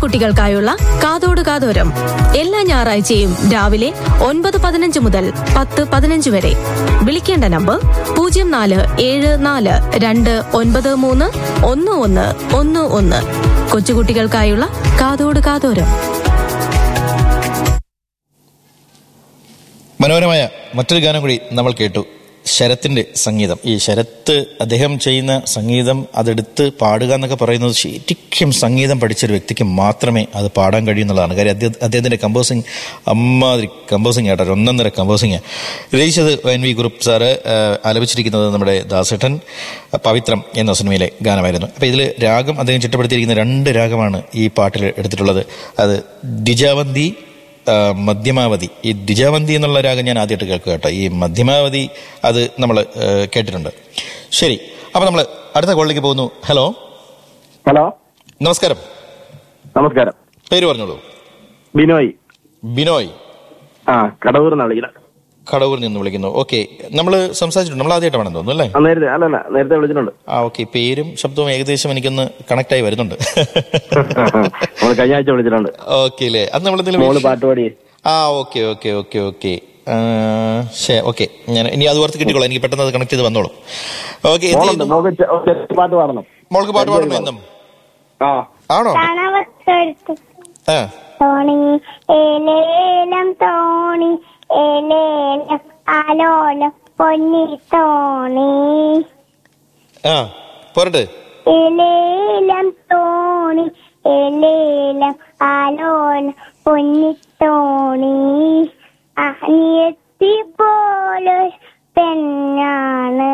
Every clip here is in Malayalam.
കുട്ടികൾക്കായുള്ള കാതോട് കാതോരം എല്ലാ ഞായറാഴ്ചയും രാവിലെ ഒൻപത് പതിനഞ്ച് മുതൽ പത്ത് പതിനഞ്ച് വരെ വിളിക്കേണ്ട നമ്പർ പൂജ്യം നാല് ഏഴ് നാല് രണ്ട് ഒൻപത് മൂന്ന് ഒന്ന് ഒന്ന് ഒന്ന് ഒന്ന് കൊച്ചുകുട്ടികൾക്കായുള്ള കാതോട് കാതോരം മനോഹരമായ മറ്റൊരു ഗാനം കൂടി നമ്മൾ കേട്ടു ശരത്തിന്റെ സംഗീതം ഈ ശരത്ത് അദ്ദേഹം ചെയ്യുന്ന സംഗീതം അതെടുത്ത് പാടുക എന്നൊക്കെ പറയുന്നത് ശരിക്കും സംഗീതം പഠിച്ചൊരു വ്യക്തിക്ക് മാത്രമേ അത് പാടാൻ കഴിയുന്നുള്ളതാണ് കാര്യം അദ്ദേഹ- അദ്ദേഹത്തിന്റെ കമ്പോസിങ് അമ്മാതിരി കമ്പോസിങ് ആയിട്ട് ഒന്നൊന്നര കമ്പോസിങ് രചിച്ചത് എൻ വി ഗ്രൂപ്പ് സാറ് ആ, ആലപിച്ചിരിക്കുന്നത് നമ്മുടെ ദാസേട്ടൻ പവിത്രം എന്ന സിനിമയിലെ ഗാനമായിരുന്നു അപ്പോൾ ഇതിൽ രാഗം അദ്ദേഹം ചിട്ടപ്പെടുത്തിയിരിക്കുന്ന രണ്ട് രാഗമാണ് ഈ പാട്ടിൽ എടുത്തിട്ടുള്ളത് അത് ഡിജാവന്തി ആ, മധ്യമാവധി ഈ ദ്വിജാവന്തി എന്നുള്ള രാഗം ഞാൻ ആദ്യമായിട്ട് കേൾക്കുക കേട്ടോ ഈ മധ്യമാവധി അത് നമ്മൾ കേട്ടിട്ടുണ്ട് ശരി അപ്പോൾ നമ്മൾ അടുത്ത കോളിലേക്ക് പോകുന്നു ഹലോ ഹലോ നമസ്കാരം നമസ്കാരം പേര് പറഞ്ഞോളൂ ബിനോയ് ബിനോയ് ആ കടവൂർ നിന്നാണ് വിളിക്കുന്നത് കടവൂരിൽ നിന്ന് വിളിക്കുന്നു ഓക്കെ നമ്മൾ സംസാരിച്ചിട്ടുണ്ട് നമ്മൾ ആദ്യമായിട്ടാണെന്ന് തോന്നുന്നു അല്ലേ ആ നേരത്തെ അല്ലല്ല നേരത്തെ വിളിച്ചിട്ടുണ്ട് ആ ഓക്കെ പേരും ശബ്ദവും ഏകദേശം എനിക്കൊന്ന് കണക്ട് ആയി വരുന്നുണ്ട് നമ്മൾ കഴിഞ്ഞ ആഴ്ച വിളിച്ചിട്ടുണ്ട് ഓക്കെ അല്ലേ അത് നമ്മൾ മോള് എന്തെങ്കിലും പാട്ട് പാടി ആ ഓക്കെ ഓക്കെ ഓക്കെ ഓക്കെ ശരി ഓക്കെ ഞാൻ ഇനി അത് ഓർത്ത് കിട്ടിക്കോളാം എനിക്ക് പെട്ടെന്ന് അത് കണക്ട് ചെയ്ത് വന്നോളും ഓക്കെ മോളുണ്ട് മോൾക്ക് ചെ- ഒരു ചെറിയ പാട്ട് പാടണം മോൾക്ക് പാട്ട് പാടണോ എന്നും ആ ആണോ കണവത്തെടുത്ത് ആ തോണി ഏലേലം തോണി ഏലേലം ആലോലം പൊന്നി തോണി ആ പോരട്ടെ ഏലേലം തോണി ഏലേലം ആലോലം പൊന്നി തോണി അനിയത്തി പോലൊരു പെണ്ണാണ്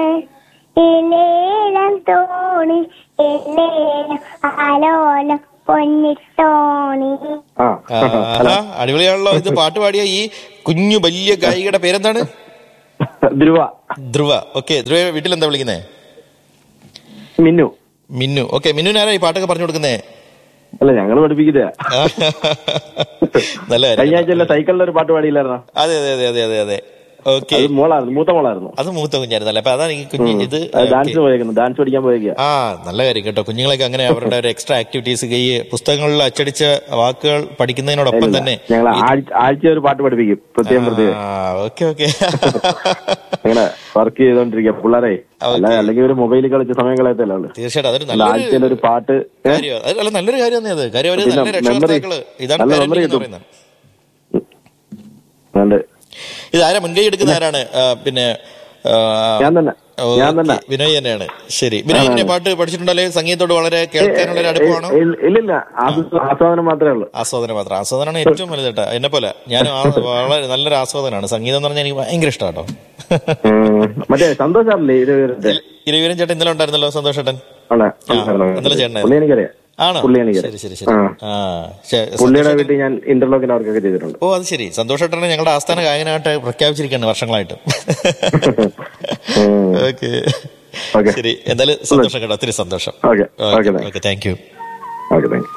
ഏലേലം തോണി ഏലേലം ആലോലം പൊന്നിത്തോണി ആ ആഹാ, അടിപൊളിയാണല്ലോ ഇത് പാട്ട് പാടിയ ഈ കുഞ്ഞു വലിയ ഗായികയുടെ പേരെന്താണ് ധ്രുവ ധ്രുവ ഓക്കെ ധ്രുവ വീട്ടിൽ എന്താ വിളിക്കുന്നേ മിന്നു മിന്നു ഓക്കെ മിന്നുവിന് ആരാ ഈ പാട്ടൊക്കെ പറഞ്ഞു കൊടുക്കുന്നേ അല്ല ഞങ്ങള് പഠിപ്പിക്കുന്ന ആ, നല്ല കഴിഞ്ഞ കാര്യം ആഴ്ച സൈക്കിളിൽ ഒരു പാട്ട് പാടിയില്ലായിരുന്നോ അതെ അതെ അതെ അതെ അതെ അതെ ഓക്കെ അത് മോളായിരുന്നു മൂത്ത മോളായിരുന്നു അത് മൂത്ത കുഞ്ഞായിരുന്നല്ലേ അപ്പൊ അതാണ് ഈ കുഞ്ഞ് ഇത് ഡാൻസ് ഓക്കേ. പോയേക്കുന്നു ഡാൻസ് പഠിക്കാൻ പോയേക്കുക ആ നല്ല കാര്യം കേട്ടോ കുഞ്ഞുങ്ങളൊക്കെ അങ്ങനെ അവരുടെ ഒരു എക്സ്ട്രാ ആക്ടിവിറ്റീസ് ഈ പുസ്തകങ്ങളിൽ അച്ചടിച്ച വാക്കുകൾ പഠിക്കുന്നതിനോടൊപ്പം തന്നെ ഞങ്ങൾ ആഴ്ച ഒരു പാട്ട് പഠിപ്പിക്കും പ്രത്യേകം പ്രത്യേകം ഓക്കെ ഓക്കെ അങ്ങനെ വർക്ക് ചെയ്തോണ്ടിരിക്കുക പിള്ളേരെ അല്ല അല്ലെങ്കിൽ ഒരു മൊബൈലിൽ കളിച്ച് സമയം കളയത്തല്ലേ ഉള്ളു തീർച്ചയായിട്ടും അതൊരു അല്ല ആഴ്ചയിൽ നല്ലൊരു ഒരു പാട്ട് ഏ? കാര്യം അത് അല്ല നല്ലൊരു കാര്യം തന്നെ അത് കാര്യം അവര് പിന്നെ നല്ല രക്ഷകർത്താക്കള് memory- ഇതാണ് നല്ല parenting memory എന്ന് കിട്ടും. പറയുന്നത് അതുകൊണ്ട് ഇത് ആരാ മുൻകൈ എടുക്കുന്ന ആരാണ് ആ, പിന്നെ ആ, ഞാൻ തന്നെ ഞാൻ ഓക്കേ, തന്നെ വിനയ് തന്നെയാണ് ശരി വിനയ് ഇങ്ങനെ പാട്ട് പഠിച്ചിട്ടുണ്ടല്ലേ സംഗീതത്തോട് വളരെ കേൾക്കാനുള്ള ഒരു അടുപ്പമാണോ ഇല്ല- ഇല്ലില്ല ആസ്വ- ആസ്വാദനം മാത്രമേ ഉള്ളൂ ആസ്വാദനം മാത്രം ആസ്വാദനമാണ് ഏറ്റവും വലുത് കേട്ടോ എന്നെ പോലെ ഞാൻ വളരെ നല്ലൊരു ആസ്വാദനമാണ് സംഗീതം എന്ന് പറഞ്ഞാൽ എനിക്ക് ഭയങ്കര ഇഷ്ടം കേട്ടോ ഉം. മറ്റേ സന്തോഷാറില്ലേ ഇരുവരുടെ ഇരുവരും ചേട്ടൻ ഇന്നലെ ഉണ്ടായിരുന്നല്ലോ സന്തോഷ് ചേട്ടൻ ആണ് ഇന്നലെ ചേട്ടനായിരുന്നു. പുള്ളി എനിക്കറിയാം ആണോ പുള്ളി ശരി എനിക്കറിയാം ശരി ശരി ആ. ആ ശരി, പുള്ളിയുടെ സന്തോഷ് വീട്ടിൽ ഞാൻ ഇന്റർലോക്കിന് വർക്കൊക്കെ ചെയ്തിട്ടുണ്ട് ഓ അത് ശരി സന്തോഷ് ചേട്ടനെ ഞങ്ങളുടെ ആസ്ഥാന ഗായകനായിട്ട് പ്രഖ്യാപിച്ചിരിക്കുകയാണ് വർഷങ്ങളായിട്ട് ഉം. ഓക്കെ ഓക്കെ ശരി എന്തായാലും സന്തോഷം കേട്ടോ ഒത്തിരി സന്തോഷം okay okay okay thank you okay thank